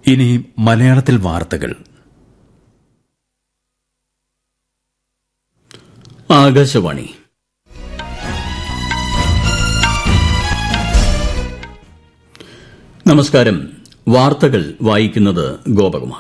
ഇനി മലയാളത്തിൽ വാർത്തകൾ ആകാശവാണി നമസ്കാരം വാർത്തകൾ വായിക്കുന്നത് ഗോപകുമാർ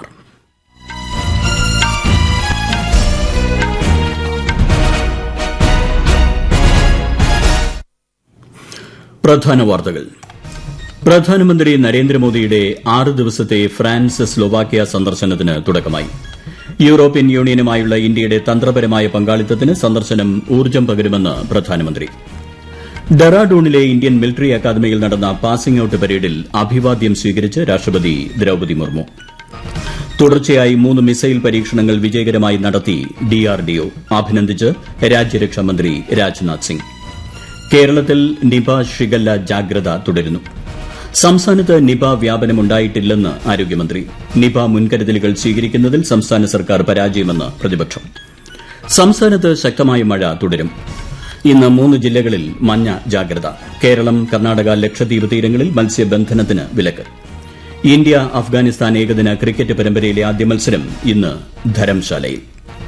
പ്രധാന വാർത്തകൾ പ്രധാനമന്ത്രി നരേന്ദ്രമോദിയുടെ ആറ് ദിവസത്തെ ഫ്രാൻസ് സ്ലൊവാക്യ സന്ദർശനത്തിന് തുടക്കമായി യൂറോപ്യൻ യൂണിയനുമായുള്ള ഇന്ത്യയുടെ തന്ത്രപരമായ പങ്കാളിത്തത്തിന് സന്ദർശനം ഊർജ്ജം പകരുമെന്ന് പ്രധാനമന്ത്രി ഡെറാഡൂണിലെ ഇന്ത്യൻ മിലിറ്ററി അക്കാദമിയിൽ നടന്ന പാസിംഗ് ഔട്ട് പരേഡിൽ അഭിവാദ്യം സ്വീകരിച്ച് രാഷ്ട്രപതി ദ്രൌപതി മുർമു തുടർച്ചയായി മൂന്ന് മിസൈൽ പരീക്ഷണങ്ങൾ വിജയകരമായി നടത്തി ഡിആർഡിഒ അഭിനന്ദിച്ച് രാജ്യരക്ഷാമന്ത്രി രാജ്നാഥ് സിംഗ് കേരളത്തിൽ നിപ ഷിഗല്ല ജാഗ്രത തുടരുന്നു സംസ്ഥാനത്ത് നിപ വ്യാപനമുണ്ടായിട്ടില്ലെന്ന് ആരോഗ്യമന്ത്രി നിപ മുൻകരുതലുകൾ സ്വീകരിക്കുന്നതിൽ സംസ്ഥാന സർക്കാർ പരാജയമെന്ന് പ്രതിപക്ഷം സംസ്ഥാനത്ത് ശക്തമായ മഴ തുടരും ഇന്ന് മൂന്ന് ജില്ലകളിൽ മഞ്ഞ ജാഗ്രത കേരളം കർണാടക ലക്ഷദ്വീപ് തീരങ്ങളിൽ മത്സ്യബന്ധനത്തിന് വിലക്ക് ഇന്ത്യ അഫ്ഗാനിസ്ഥാൻ ഏകദിന ക്രിക്കറ്റ് പരമ്പരയിലെ ആദ്യ മത്സരം ഇന്ന് ധരംശാലയിൽ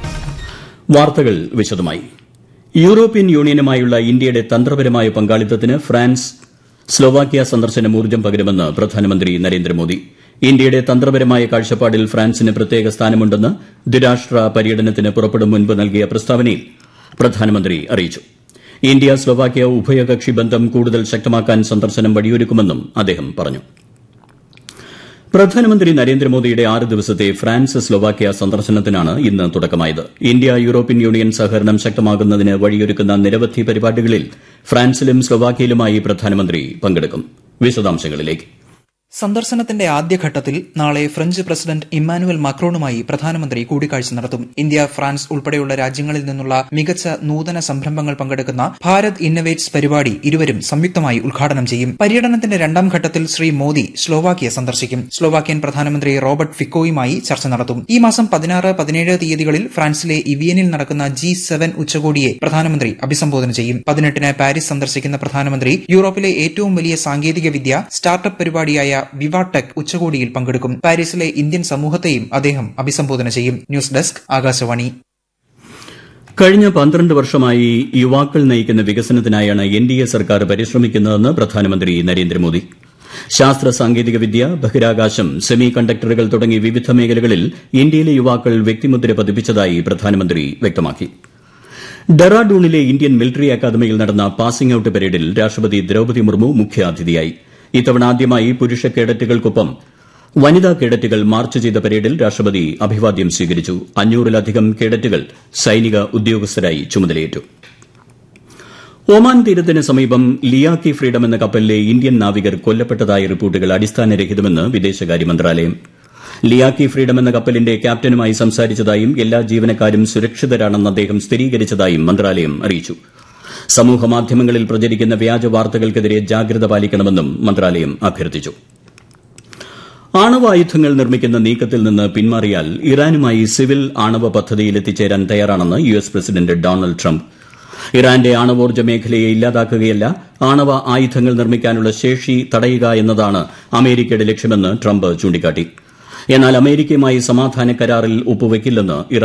വാർത്തകൾ വിശദമായി യൂറോപ്യൻ യൂണിയനുമായുള്ള ഇന്ത്യയുടെ തന്ത്രപരമായ പങ്കാളിത്തത്തിന് ഫ്രാൻസ് സ്ലൊവാക്യ സന്ദർശനം ഊർജ്ജം പകരുമെന്ന് പ്രധാനമന്ത്രി നരേന്ദ്രമോദി ഇന്ത്യയുടെ തന്ത്രപരമായ കാഴ്ചപ്പാടിൽ ഫ്രാൻസിന് പ്രത്യേക സ്ഥാനമുണ്ടെന്ന് ദ്വിരാഷ്ട്ര പര്യടനത്തിന് പുറപ്പെടും മുൻപ് നൽകിയ പ്രസ്താവനയിൽ പ്രധാനമന്ത്രി അറിയിച്ചു ഇന്ത്യ സ്ലൊവാക്യ ഉഭയകക്ഷി ബന്ധം കൂടുതൽ ശക്തമാക്കാൻ സന്ദർശനം വഴിയൊരുക്കുമെന്നും അദ്ദേഹം പറഞ്ഞു പ്രധാനമന്ത്രി നരേന്ദ്രമോദിയുടെ ആറ് ദിവസത്തെ ഫ്രാൻസ് സ്ലൊവാക്യ സന്ദർശനത്തിനാണ് ഇന്ന് തുടക്കമായത് ഇന്ത്യ യൂറോപ്യൻ യൂണിയൻ സഹകരണം ശക്തമാകുന്നതിന് വഴിയൊരുക്കുന്ന നിരവധി പരിപാടികളിൽ ഫ്രാൻസിലും സ്ലൊവാക്യയിലുമായി പ്രധാനമന്ത്രി പങ്കെടുക്കും വിശദാംശങ്ങളിലേക്ക് സന്ദർശനത്തിന്റെ ആദ്യഘട്ടത്തിൽ നാളെ ഫ്രഞ്ച് പ്രസിഡന്റ് ഇമ്മാനുവൽ മക്രോണുമായി പ്രധാനമന്ത്രി കൂടിക്കാഴ്ച നടത്തും ഇന്ത്യ ഫ്രാൻസ് ഉൾപ്പെടെയുള്ള രാജ്യങ്ങളിൽ നിന്നുള്ള മികച്ച നൂതന സംരംഭങ്ങൾ പങ്കെടുക്കുന്ന ഭാരത് ഇന്നവേറ്റ്സ് പരിപാടി ഇരുവരും സംയുക്തമായി ഉദ്ഘാടനം ചെയ്യും പര്യടനത്തിന്റെ രണ്ടാം ഘട്ടത്തിൽ ശ്രീ മോദി സ്ലോവാക്യ സന്ദർശിക്കും സ്ലോവാക്യൻ പ്രധാനമന്ത്രി റോബർട്ട് ഫിക്കോയുമായി ചർച്ച നടത്തും ഈ മാസം പതിനാറ് പതിനേഴ് തീയതികളിൽ ഫ്രാൻസിലെ ഇവിയനിൽ നടക്കുന്ന ജി സെവൻ ഉച്ചകോടിയെ പ്രധാനമന്ത്രി അഭിസംബോധന ചെയ്യും പതിനെട്ടിന് പാരീസ് സന്ദർശിക്കുന്ന പ്രധാനമന്ത്രി യൂറോപ്പിലെ ഏറ്റവും വലിയ സാങ്കേതിക വിദ്യ സ്റ്റാർട്ടപ്പ് പരിപാടിയായ വിവാടെക് ഉച്ചകോടിയിൽ പങ്കെടുക്കും പാരീസിലെ ഇന്ത്യൻ സമൂഹത്തെയും അദ്ദേഹം അഭിസംബോധന ചെയ്യും ന്യൂസ് ഡെസ്ക് ആകാശവാണി കഴിഞ്ഞ പന്ത്രണ്ട് വർഷമായി യുവാക്കൾ നയിക്കുന്ന വികസനത്തിനായാണ് എൻ ഡി എ സർക്കാർ പരിശ്രമിക്കുന്നതെന്ന് പ്രധാനമന്ത്രി നരേന്ദ്രമോദി ശാസ്ത്ര സാങ്കേതിക വിദ്യ ബഹിരാകാശം സെമി കണ്ടക്ടറുകൾ തുടങ്ങി വിവിധ മേഖലകളിൽ ഇന്ത്യയിലെ യുവാക്കൾ വ്യക്തിമുദ്ര പതിപ്പിച്ചതായി പ്രധാനമന്ത്രി വ്യക്തമാക്കി ഡെറാഡൂണിലെ ഇന്ത്യൻ മിലിറ്ററി അക്കാദമിയിൽ നടന്ന പാസിംഗ് ഔട്ട് പരേഡിൽ രാഷ്ട്രപതി ദ്രൌപതി മുർമു മുഖ്യാതിഥിയായി ഇത്തവണ ആദ്യമായി പുരുഷ കേഡറ്റുകൾക്കൊപ്പം വനിതാ കേഡറ്റുകൾ മാർച്ച് ചെയ്ത പരേഡിൽ രാഷ്ട്രപതി അഭിവാദ്യം സ്വീകരിച്ചു അഞ്ഞൂറിലധികം കേഡറ്റുകൾ സൈനിക ഉദ്യോഗസ്ഥരായി ചുമതലയേറ്റു ഒമാൻ തീരത്തിന് സമീപം ലിയാക്കി ഫ്രീഡം എന്ന കപ്പലിലെ ഇന്ത്യൻ നാവികർ കൊല്ലപ്പെട്ടതായ റിപ്പോർട്ടുകൾ അടിസ്ഥാനരഹിതമെന്ന് വിദേശകാര്യ മന്ത്രാലയം ലിയാക്കി ഫ്രീഡം എന്ന കപ്പലിന്റെ ക്യാപ്റ്റനുമായി സംസാരിച്ചതായും എല്ലാ ജീവനക്കാരും സുരക്ഷിതരാണെന്ന് അദ്ദേഹം സ്ഥിരീകരിച്ചതായും മന്ത്രാലയം അറിയിച്ചു സമൂഹമാധ്യമങ്ങളിൽ പ്രചരിക്കുന്ന വ്യാജ വാർത്തകൾക്കെതിരെ ജാഗ്രത പാലിക്കണമെന്നും മന്ത്രാലയം അഭ്യർത്ഥിച്ചു ആണവായുധങ്ങൾ നിർമ്മിക്കുന്ന നീക്കത്തിൽ നിന്ന് പിന്മാറിയാൽ ഇറാനുമായി സിവിൽ ആണവ പദ്ധതിയിൽ എത്തിച്ചേരാൻ തയ്യാറാണെന്ന് U S president Donald Trump ഇറാന്റെ ആണവോർജ്ജ മേഖലയെ ഇല്ലാതാക്കുകയല്ല ആണവ ആയുധങ്ങൾ നിർമ്മിക്കാനുള്ള ശേഷി തടയുക എന്നതാണ് അമേരിക്കയുടെ ലക്ഷ്യമെന്ന് ട്രംപ് ചൂണ്ടിക്കാട്ടി എന്നാൽ അമേരിക്കയുമായി സമാധാന കരാറിൽ ഒപ്പുവയ്ക്കില്ലെന്ന് ഇറാൻ